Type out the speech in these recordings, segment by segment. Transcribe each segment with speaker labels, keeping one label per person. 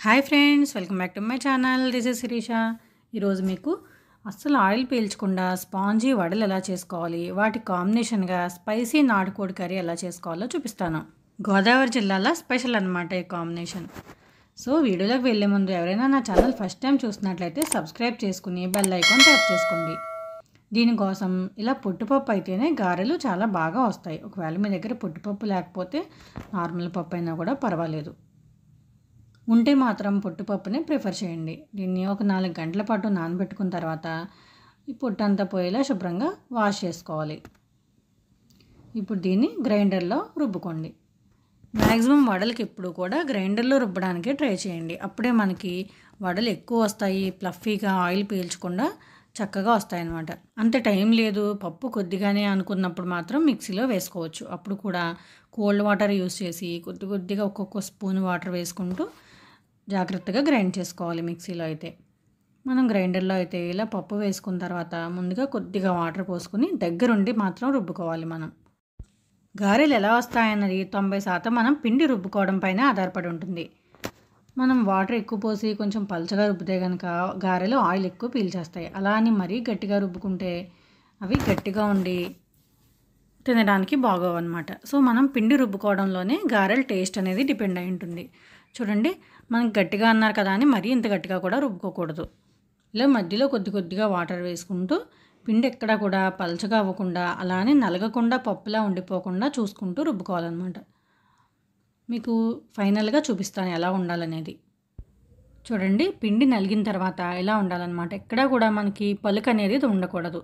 Speaker 1: hi friends welcome back to my channel this is Shirisha ఈరోజు మీకు అస్సలు ఆయిల్ పీల్చకుండా స్పాంజీ వడలు ఎలా చేసుకోవాలి వాటి కాంబినేషన్గా స్పైసీ నాటుకోడి కర్రీ ఎలా చేసుకోవాలో చూపిస్తాను గోదావరి జిల్లాలో స్పెషల్ అనమాట ఈ కాంబినేషన్ సో వీడియోలోకి వెళ్ళే ముందు ఎవరైనా నా ఛానల్ ఫస్ట్ టైం చూసినట్లయితే సబ్స్క్రైబ్ చేసుకుని బెల్ ఐకాన్ ట్యాప్ చేసుకోండి దీనికోసం ఇలా పుట్టుపప్పు అయితేనే గారెలు చాలా బాగా వస్తాయి ఒకవేళ మీ దగ్గర పుట్టుపప్పు లేకపోతే నార్మల్ పప్పు అయినా కూడా పర్వాలేదు ఉంటే మాత్రం పొట్టుపప్పునే ప్రిఫర్ చేయండి దీన్ని ఒక నాలుగు గంటల పాటు నానబెట్టుకున్న తర్వాత ఈ పొట్టు అంతా పోయేలా శుభ్రంగా వాష్ చేసుకోవాలి ఇప్పుడు దీన్ని గ్రైండర్లో రుబ్బుకోండి మ్యాక్సిమం వడలకి ఎప్పుడు కూడా గ్రైండర్లో రుబ్బడానికి ట్రై చేయండి అప్పుడే మనకి వడలు ఎక్కువ వస్తాయి ప్లఫీగా ఆయిల్ పీల్చకుండా చక్కగా వస్తాయన్నమాట అంత టైం లేదు పప్పు కొద్దిగానే అనుకున్నప్పుడు మాత్రం మిక్సీలో వేసుకోవచ్చు అప్పుడు కూడా కోల్డ్ వాటర్ యూస్ చేసి కొద్ది కొద్దిగా ఒక్కొక్క స్పూన్ వాటర్ వేసుకుంటూ జాగ్రత్తగా గ్రైండ్ చేసుకోవాలి మిక్సీలో అయితే మనం గ్రైండర్లో అయితే ఇలా పప్పు వేసుకున్న తర్వాత ముందుగా కొద్దిగా వాటర్ పోసుకుని దగ్గరుండి మాత్రం రుబ్బుకోవాలి మనం గారెలు ఎలా వస్తాయన్నది తొంభై శాతం మనం పిండి రుబ్బుకోవడం పైన ఆధారపడి ఉంటుంది మనం వాటర్ ఎక్కువ పోసి కొంచెం పలచగా రుబ్బితే కనుక గారెలు ఆయిల్ ఎక్కువ పీల్చేస్తాయి అలా అని మరీ గట్టిగా రుబ్బుకుంటే అవి గట్టిగా ఉండి తినడానికి బాగోవు అనమాట సో మనం పిండి రుబ్బుకోవడంలోనే గారెల టేస్ట్ అనేది డిపెండ్ అయి ఉంటుంది చూడండి మనకి గట్టిగా అన్నారు కదా అని మరీ ఇంత గట్టిగా కూడా రుబ్బుకోకూడదు ఇలా మధ్యలో కొద్ది కొద్దిగా వాటర్ వేసుకుంటూ పిండి ఎక్కడ కూడా పలచగా అవ్వకుండా అలానే నలగకుండా పప్పులా ఉండిపోకుండా చూసుకుంటూ రుబ్బుకోవాలన్నమాట మీకు ఫైనల్గా చూపిస్తాను ఎలా ఉండాలనేది చూడండి పిండి నలిగిన తర్వాత ఎలా ఉండాలన్నమాట ఎక్కడా కూడా మనకి పలుకు అనేది ఉండకూడదు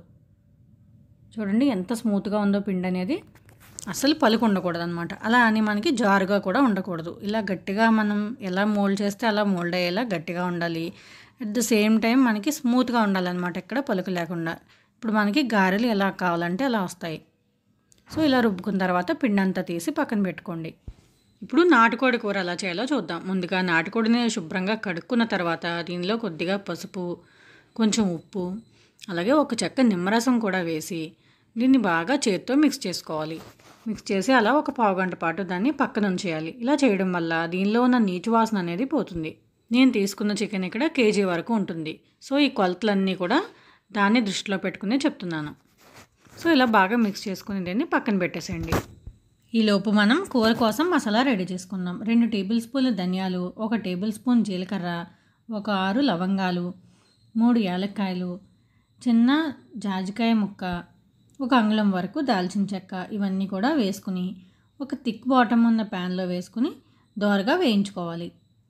Speaker 1: చూడండి ఎంత స్మూత్గా ఉందో పిండి అనేది అసలు పలుకు ఉండకూడదు అనమాట అలా అని మనకి జారుగా కూడా ఉండకూడదు ఇలా గట్టిగా మనం ఎలా మోల్డ్ చేస్తే అలా మోల్డ్ అయ్యేలా గట్టిగా ఉండాలి అట్ ద సేమ్ టైం మనకి స్మూత్గా ఉండాలన్నమాట ఎక్కడ పలుకు లేకుండా ఇప్పుడు మనకి గారెలు ఎలా కావాలంటే అలా వస్తాయి సో ఇలా రుబ్బుకున్న తర్వాత పిండి అంతా తీసి పక్కన పెట్టుకోండి ఇప్పుడు నాటుకోడి కూర ఎలా చేయాలో చూద్దాం ముందుగా నాటుకోడిని శుభ్రంగా కడుక్కున్న తర్వాత దీనిలో కొద్దిగా పసుపు కొంచెం ఉప్పు అలాగే ఒక చెక్క నిమ్మరసం కూడా వేసి దీన్ని బాగా చేత్తో మిక్స్ చేసుకోవాలి మిక్స్ చేసి అలా ఒక పావు గంట పాటు దాన్ని పక్కన ఉంచేయాలి ఇలా చేయడం వల్ల దీనిలో ఉన్న నీచు వాసన అనేది పోతుంది నేను తీసుకున్న చికెన్ ఇక్కడ కేజీ వరకు ఉంటుంది సో ఈ కొలతలన్నీ కూడా దాన్ని దృష్టిలో పెట్టుకునే చెప్తున్నాను సో ఇలా బాగా మిక్స్ చేసుకుని దీన్ని పక్కన పెట్టేసేయండి ఈలోపు మనం కూర కోసం మసాలా రెడీ చేసుకుందాం రెండు టేబుల్ స్పూన్ల ధనియాలు ఒక టేబుల్ స్పూన్ జీలకర్ర ఒక ఆరు లవంగాలు మూడు యాలక్కాయలు చిన్న జాజికాయ ముక్క ఒక అంగుళం వరకు దాల్చిన చెక్క ఇవన్నీ కూడా వేసుకుని ఒక థిక్ బాటమ్ ఉన్న ప్యాన్లో వేసుకుని దోరగా వేయించుకోవాలి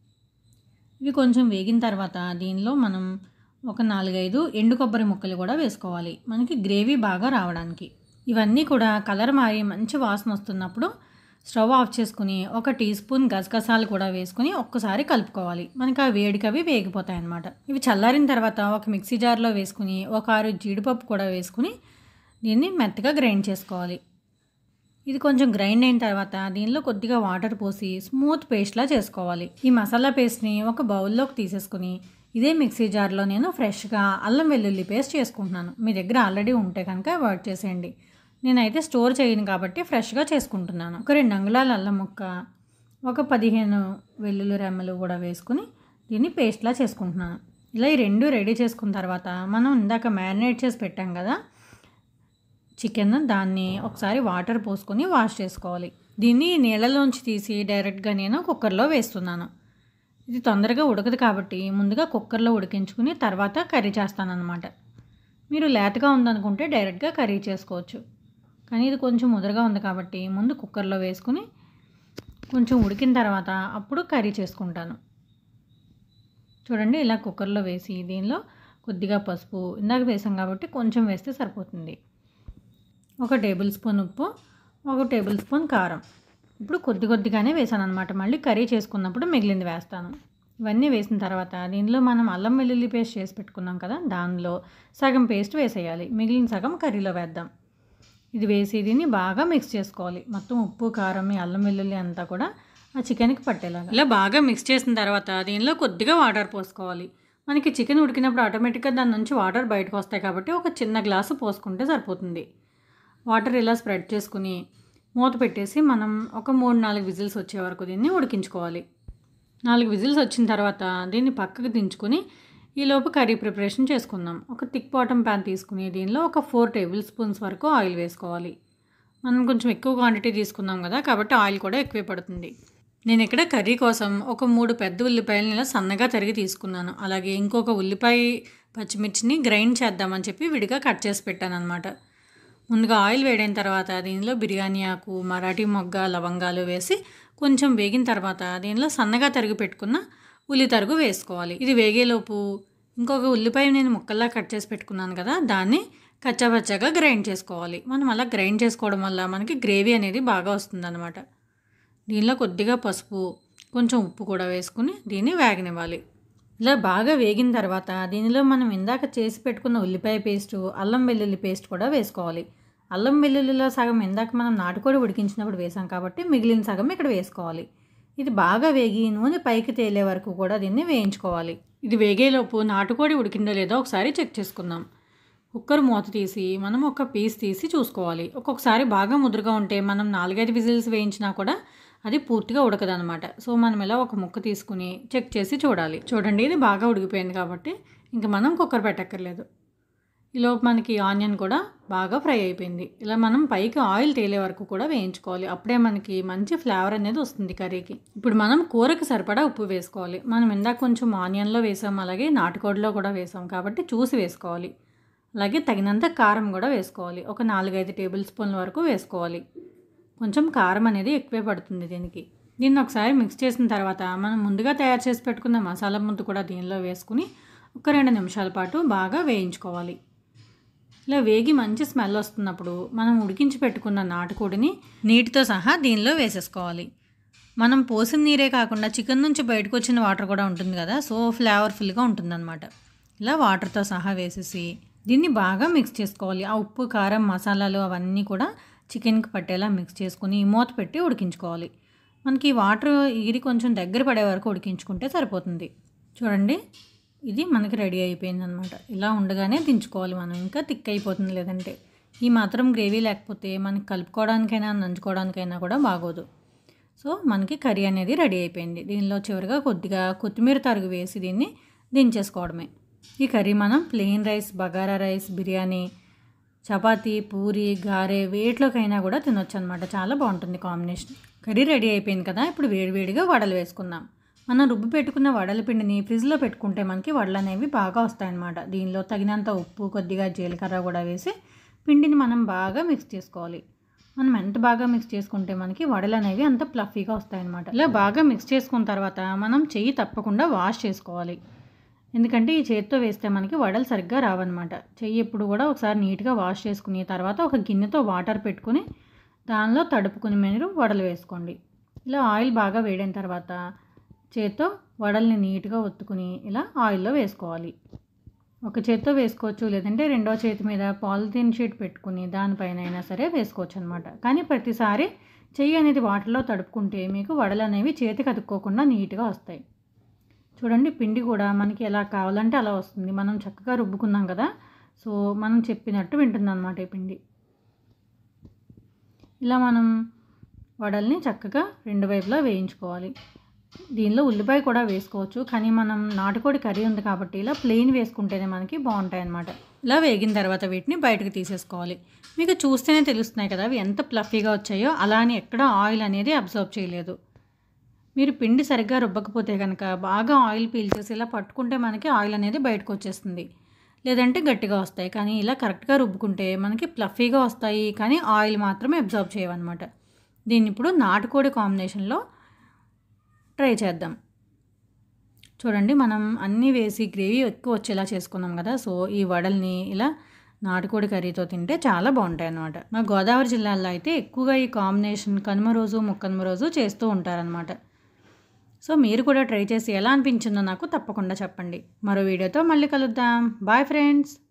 Speaker 1: ఇవి కొంచెం వేగిన తర్వాత దీనిలో మనం ఒక నాలుగైదు ఎండు కొబ్బరి ముక్కలు కూడా వేసుకోవాలి మనకి గ్రేవీ బాగా రావడానికి ఇవన్నీ కూడా కలర్ మారి మంచి వాసన వస్తున్నప్పుడు స్టవ్ ఆఫ్ చేసుకుని ఒక టీ స్పూన్ గసగసాలు కూడా వేసుకుని ఒక్కసారి కలుపుకోవాలి మనకి ఆ వేడికి అవి వేగిపోతాయి అన్నమాట ఇవి చల్లారిన తర్వాత ఒక మిక్సీ జార్లో వేసుకుని ఒక ఆరు జీడిపప్పు కూడా వేసుకుని దీన్ని మెత్తగా గ్రైండ్ చేసుకోవాలి ఇది కొంచెం గ్రైండ్ అయిన తర్వాత దీనిలో కొద్దిగా వాటర్ పోసి స్మూత్ పేస్ట్లా చేసుకోవాలి ఈ మసాలా పేస్ట్ని ఒక బౌల్లోకి తీసేసుకుని ఇదే మిక్సీ జార్లో నేను ఫ్రెష్గా అల్లం వెల్లుల్లి పేస్ట్ చేసుకుంటున్నాను మీ దగ్గర ఆల్రెడీ ఉంటే కనుక అవాయిడ్ చేసేయండి నేనైతే స్టోర్ చేయను కాబట్టి ఫ్రెష్గా చేసుకుంటున్నాను ఒక రెండు అంగుళాల అల్లం ముక్క ఒక పదిహేను వెల్లుల్లి రెమ్మలు కూడా వేసుకుని దీన్ని పేస్ట్లా చేసుకుంటున్నాను ఇలా ఈ రెండు రెడీ చేసుకున్న తర్వాత మనం ఇందాక మ్యారినేట్ చేసి పెట్టాం కదా చికెన్ దాన్ని ఒకసారి వాటర్ పోసుకొని వాష్ చేసుకోవాలి దీన్ని నీళ్ళలోంచి తీసి డైరెక్ట్గా నేను కుక్కర్లో వేస్తున్నాను ఇది తొందరగా ఉడకదు కాబట్టి ముందుగా కుక్కర్లో ఉడికించుకుని తర్వాత కర్రీ చేస్తానన్నమాట మీరు లేతగా ఉందనుకుంటే డైరెక్ట్గా కర్రీ చేసుకోవచ్చు కానీ ఇది కొంచెం ముదరగా ఉంది కాబట్టి ముందు కుక్కర్లో వేసుకుని కొంచెం ఉడికిన తర్వాత అప్పుడు కర్రీ చేసుకుంటాను చూడండి ఇలా కుక్కర్లో వేసి దీనిలో కొద్దిగా పసుపు ఇందాక వేసాం కాబట్టి కొంచెం వేస్తే సరిపోతుంది ఒక టేబుల్ స్పూన్ ఉప్పు ఒక టేబుల్ స్పూన్ కారం ఇప్పుడు కొద్ది కొద్దిగానే వేసాను అనమాట మళ్ళీ కర్రీ చేసుకున్నప్పుడు మిగిలింది వేస్తాను ఇవన్నీ వేసిన తర్వాత దీనిలో మనం అల్లం వెల్లుల్లి పేస్ట్ చేసి పెట్టుకున్నాం కదా దానిలో సగం పేస్ట్ వేసేయాలి మిగిలిన సగం కర్రీలో వేద్దాం ఇది వేసి దీన్ని బాగా మిక్స్ చేసుకోవాలి మొత్తం ఉప్పు కారం ఈ అల్లం వెల్లుల్లి అంతా కూడా ఆ చికెన్కి పట్టేలాగా ఇలా బాగా మిక్స్ చేసిన తర్వాత దీనిలో కొద్దిగా వాటర్ పోసుకోవాలి మనకి చికెన్ ఉడికినప్పుడు ఆటోమేటిక్గా దాని నుంచి వాటర్ బయటకు వస్తాయి కాబట్టి ఒక చిన్న గ్లాసు పోసుకుంటే సరిపోతుంది వాటర్ ఇలా స్ప్రెడ్ చేసుకుని మూత పెట్టేసి మనం ఒక మూడు నాలుగు విజిల్స్ వచ్చే వరకు దీన్ని ఉడికించుకోవాలి నాలుగు విజిల్స్ వచ్చిన తర్వాత దీన్ని పక్కకు దించుకొని ఈలోపు కర్రీ ప్రిపరేషన్ చేసుకుందాం ఒక థిక్ బాటమ్ ప్యాన్ తీసుకుని దీనిలో ఒక ఫోర్ టేబుల్ స్పూన్స్ వరకు ఆయిల్ వేసుకోవాలి మనం కొంచెం ఎక్కువ క్వాంటిటీ తీసుకున్నాం కదా కాబట్టి ఆయిల్ కూడా ఎక్కువే పడుతుంది నేను ఇక్కడ కర్రీ కోసం ఒక మూడు పెద్ద ఉల్లిపాయలను ఇలా సన్నగా తరిగి తీసుకున్నాను అలాగే ఇంకొక ఉల్లిపాయ పచ్చిమిర్చిని గ్రైండ్ చేద్దామని చెప్పి విడిగా కట్ చేసి పెట్టాను అనమాట ముందుగా ఆయిల్ వేడైన తర్వాత దీనిలో బిర్యానీ ఆకు మరాఠీ మొగ్గ లవంగాలు వేసి కొంచెం వేగిన తర్వాత దీనిలో సన్నగా తరిగి పెట్టుకున్న ఉల్లి తరుగు వేసుకోవాలి ఇది వేగేలోపు ఇంకొక ఉల్లిపాయ నేను ముక్కల్లా కట్ చేసి పెట్టుకున్నాను కదా దాన్ని కచ్చాపచ్చాగా గ్రైండ్ చేసుకోవాలి మనం అలా గ్రైండ్ చేసుకోవడం వల్ల మనకి గ్రేవీ అనేది బాగా వస్తుందన్నమాట దీనిలో కొద్దిగా పసుపు కొంచెం ఉప్పు కూడా వేసుకుని దీన్ని వేగనివ్వాలి ఇలా బాగా వేగిన తర్వాత దీనిలో మనం ఇందాక చేసి పెట్టుకున్న ఉల్లిపాయ పేస్టు అల్లం వెల్లుల్లి పేస్ట్ కూడా వేసుకోవాలి అల్లం వెల్లుల్లిలో సగం ఇందాక మనం నాటుకోడి ఉడికించినప్పుడు వేసాం కాబట్టి మిగిలిన సగం ఇక్కడ వేసుకోవాలి ఇది బాగా వేగి నూనె పైకి తేలే వరకు కూడా దీన్ని వేయించుకోవాలి ఇది వేగేలోపు నాటుకోడి ఉడికిందో లేదో ఒకసారి చెక్ చేసుకుందాం కుక్కర్ మూత తీసి మనం ఒక పీస్ తీసి చూసుకోవాలి ఒక్కొక్కసారి బాగా ముదురుగా ఉంటే మనం నాలుగైదు విజిల్స్ వేయించినా కూడా అది పూర్తిగా ఉడకదనమాట సో మనం ఇలా ఒక ముక్క తీసుకుని చెక్ చేసి చూడాలి చూడండి ఇది బాగా ఉడికిపోయింది కాబట్టి ఇంకా మనం కుక్కర్ పెట్టక్కర్లేదు ఈలోపు మనకి ఆనియన్ కూడా బాగా ఫ్రై అయిపోయింది ఇలా మనం పైకి ఆయిల్ తేలే వరకు కూడా వేయించుకోవాలి అప్పుడే మనకి మంచి ఫ్లేవర్ అనేది వస్తుంది కర్రీకి ఇప్పుడు మనం కూరకి సరిపడా ఉప్పు వేసుకోవాలి మనం ఇందాక కొంచెం ఆనియన్లో వేసాం అలాగే నాటుకోడిలో కూడా వేసాం కాబట్టి చూసి వేసుకోవాలి అలాగే తగినంత కారం కూడా వేసుకోవాలి ఒక నాలుగైదు టేబుల్ స్పూన్ల వరకు వేసుకోవాలి కొంచెం కారం అనేది ఎక్కువే పడుతుంది దీనికి దీన్ని ఒకసారి మిక్స్ చేసిన తర్వాత మనం ముందుగా తయారు చేసి పెట్టుకున్న మసాలా ముద్ద కూడా దీనిలో వేసుకుని ఒక రెండు నిమిషాల పాటు బాగా వేయించుకోవాలి ఇలా వేగి మంచి స్మెల్ వస్తున్నప్పుడు మనం ఉడికించి పెట్టుకున్న నాటుకోడిని నీటితో సహా దీనిలో వేసేసుకోవాలి మనం పోసిన నీరే కాకుండా చికెన్ నుంచి బయటకు వచ్చిన వాటర్ కూడా ఉంటుంది కదా సో ఫ్లేవర్ఫుల్గా ఉంటుందన్నమాట ఇలా వాటర్తో సహా వేసేసి దీన్ని బాగా మిక్స్ చేసుకోవాలి ఆ ఉప్పు కారం మసాలాలు అవన్నీ కూడా చికెన్కి పట్టేలా మిక్స్ చేసుకుని మూత పెట్టి ఉడికించుకోవాలి మనకి వాటర్ ఈరి కొంచెం దగ్గర పడే వరకు ఉడికించుకుంటే సరిపోతుంది చూడండి ఇది మనకి రెడీ అయిపోయింది అనమాట ఇలా ఉండగానే దించుకోవాలి మనం ఇంకా థిక్ అయిపోతుంది లేదంటే ఈ మాత్రం గ్రేవీ లేకపోతే మనకి కలుపుకోవడానికైనా నంచుకోవడానికైనా కూడా బాగోదు సో మనకి కర్రీ అనేది రెడీ అయిపోయింది దీనిలో చివరిగా కొద్దిగా కొత్తిమీర తరుగు వేసి దీన్ని దించేసుకోవడమే ఈ కర్రీ మనం plain rice bagara rice biryani chapati puri గారె వేటిలోకైనా కూడా తినొచ్చు అనమాట చాలా బాగుంటుంది కాంబినేషన్ కర్రీ రెడీ అయిపోయింది కదా ఇప్పుడు వేడివేడిగా వడలు వేసుకుందాం మనం రుబ్బు పెట్టుకున్న వడల పిండిని ఫ్రిడ్జ్లో పెట్టుకుంటే మనకి వడలు అనేవి బాగా వస్తాయన్నమాట దీనిలో తగినంత ఉప్పు కొద్దిగా జీలకర్ర కూడా వేసి పిండిని మనం బాగా మిక్స్ చేసుకోవాలి మనం ఎంత బాగా మిక్స్ చేసుకుంటే మనకి వడలు అనేవి అంత ప్లఫీగా వస్తాయన్నమాట ఇలా బాగా మిక్స్ చేసుకున్న తర్వాత మనం చెయ్యి తప్పకుండా వాష్ చేసుకోవాలి ఎందుకంటే ఈ చేతితో వేస్తే మనకి వడలు సరిగ్గా రావన్నమాట చెయ్యి ఎప్పుడు కూడా ఒకసారి నీట్గా వాష్ చేసుకుని తర్వాత ఒక గిన్నెతో వాటర్ పెట్టుకుని దానిలో తడుపుకుని మీరు వడలు వేసుకోండి ఇలా ఆయిల్ బాగా వేడిన తర్వాత చేత్తో వడల్ని నీట్గా ఒత్తుకుని ఇలా ఆయిల్లో వేసుకోవాలి ఒక చేత్తో వేసుకోవచ్చు లేదంటే రెండో చేతి మీద పాలిథిన్ షీట్ పెట్టుకుని దానిపైన అయినా సరే వేసుకోవచ్చు అనమాట కానీ ప్రతిసారి చెయ్యి అనేది వాటర్లో తడుపుకుంటే మీకు వడలు అనేవి చేతికి అతుక్కోకుండా నీట్గా వస్తాయి చూడండి పిండి కూడా మనకి ఎలా కావాలంటే అలా వస్తుంది మనం చక్కగా రుబ్బుకున్నాం కదా సో మనం చెప్పినట్టు వింటుంది అనమాట ఈ పిండి ఇలా మనం వడల్ని చక్కగా రెండు వైపులా వేయించుకోవాలి దీనిలో ఉల్లిపాయ కూడా వేసుకోవచ్చు కానీ మనం నాటుకోడి కర్రీ ఉంది కాబట్టి ఇలా ప్లెయిన్ వేసుకుంటేనే మనకి బాగుంటాయి అన్నమాట ఇలా వేగిన తర్వాత వీటిని బయటకు తీసేసుకోవాలి మీకు చూస్తేనే తెలుస్తున్నాయి కదా అవి ఎంత ప్లఫీగా వచ్చాయో అలా అని ఎక్కడ ఆయిల్ అనేది అబ్జర్వ్ చేయలేదు మీరు పిండి సరిగ్గా రుబ్బకపోతే కనుక బాగా ఆయిల్ పీల్చేసి ఇలా పట్టుకుంటే మనకి ఆయిల్ అనేది బయటకు వచ్చేస్తుంది లేదంటే గట్టిగా వస్తాయి కానీ ఇలా కరెక్ట్గా రుబ్బుకుంటే మనకి ప్లఫీగా వస్తాయి కానీ ఆయిల్ మాత్రమే అబ్జర్వ్ చేయవన్నమాట దీన్ని ఇప్పుడు నాటుకోడి కాంబినేషన్లో ట్రై చేద్దాం చూడండి మనం అన్నీ వేసి గ్రేవీ ఎక్కువ వచ్చేలా చేసుకున్నాం కదా సో ఈ వడల్ని ఇలా నాటుకోడి కర్రీతో తింటే చాలా బాగుంటాయి అన్నమాట మా గోదావరి జిల్లాలో అయితే ఎక్కువగా ఈ కాంబినేషన్ కనుమ రోజు ముక్కనుమ రోజు చేస్తూ ఉంటారనమాట సో మీరు కూడా ట్రై చేసి ఎలా అనిపించిందో నాకు తప్పకుండా చెప్పండి మరో వీడియోతో మళ్ళీ కలుద్దాం బాయ్ ఫ్రెండ్స్